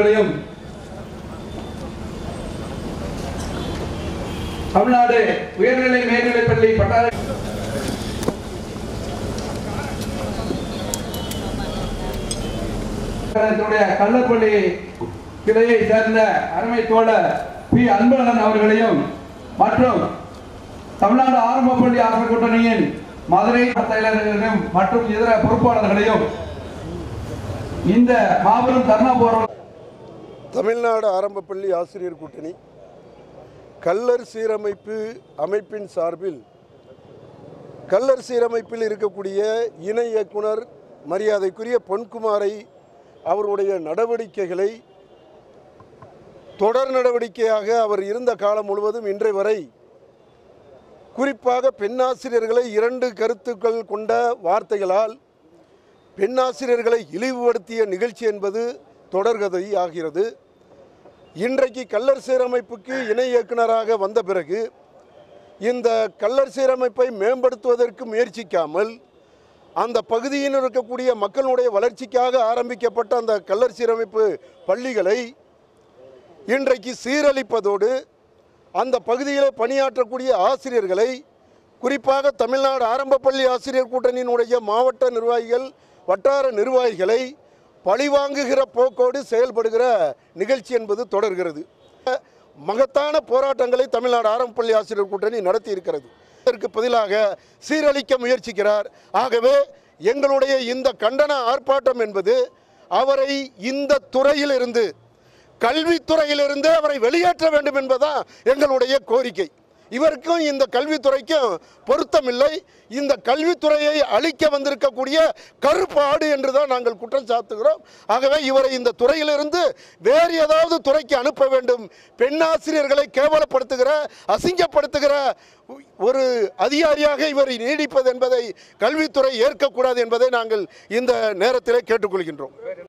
அவர்களையும் தமிழ்நாடு உயர்நிலை மேல்நிலைப் பள்ளி பட்டார கழகத்தினுடைய கள்ளப்பள்ளி கிளையை சேர்ந்த அருமை தோழர் பி அன்பழகன் அவர்களையும் மற்றும் தமிழ்நாடு ஆரம்ப பள்ளி ஆசிரியர் கூட்டணியின் மதுரை செயலர்களையும் மற்றும் இதர பொறுப்பாளர்களையும் இந்த மாபெரும் தர்ணா போராட்டம் தமிழ்நாடு ஆரம்ப பள்ளி ஆசிரியர் கூட்டணி கல்லர் சீரமைப்பு அமைப்பின் சார்பில் கல்லர் சீரமைப்பில் இருக்கக்கூடிய இணை இயக்குனர் மரியாதைக்குரிய பொன்குமாரை அவருடைய நடவடிக்கைகளை தொடர் நடவடிக்கையாக அவர் இருந்த காலம் முழுவதும் இன்றை வரை குறிப்பாக பெண்ணாசிரியர்களை இரண்டு கருத்துக்கள் கொண்ட வார்த்தைகளால் பெண்ணாசிரியர்களை இழிவுபடுத்திய நிகழ்ச்சி என்பது தொடர்கதை ஆகிறது இன்றைக்கு கல்லர் சீரமைப்புக்கு இணை இயக்குனராக வந்த பிறகு இந்த கல்லர் சீரமைப்பை மேம்படுத்துவதற்கு முயற்சிக்காமல் அந்த பகுதியில் இருக்கக்கூடிய மக்களுடைய வளர்ச்சிக்காக ஆரம்பிக்கப்பட்ட அந்த கல்லர் சீரமைப்பு பள்ளிகளை இன்றைக்கு சீரழிப்பதோடு அந்த பகுதியில் பணியாற்றக்கூடிய ஆசிரியர்களை குறிப்பாக தமிழ்நாடு ஆரம்ப பள்ளி ஆசிரியர் கூட்டணியினுடைய மாவட்ட நிர்வாகிகள் வட்டார நிர்வாகிகளை பழிவாங்குகிற போக்கோடு செயல்படுகிற நிகழ்ச்சி என்பது தொடர்கிறது மகத்தான போராட்டங்களை தமிழ்நாடு ஆரம்ப பள்ளி ஆசிரியர் கூட்டணி நடத்தி இருக்கிறது இதற்கு பதிலாக சீரழிக்க முயற்சிக்கிறார் ஆகவே எங்களுடைய இந்த கண்டன ஆர்ப்பாட்டம் என்பது அவரை இந்த துறையிலிருந்து கல்வித்துறையிலிருந்து அவரை வெளியேற்ற வேண்டும் என்பதுதான் எங்களுடைய கோரிக்கை இவருக்கும் இந்த கல்வித்துறைக்கும் பொருத்தமில்லை இந்த கல்வித்துறையை அழிக்க வந்திருக்கக்கூடிய கருப்பாடு என்று தான் நாங்கள் குற்றம் சாட்டுகிறோம் ஆகவே இவரை இந்த துறையிலிருந்து வேறு ஏதாவது துறைக்கு அனுப்ப வேண்டும் பெண்ணாசிரியர்களை கேவலப்படுத்துகிற அசிங்கப்படுத்துகிற ஒரு அதிகாரியாக இவரை நீடிப்பது என்பதை கல்வித்துறை ஏற்கக்கூடாது என்பதை நாங்கள் இந்த நேரத்திலே கேட்டுக்கொள்கின்றோம்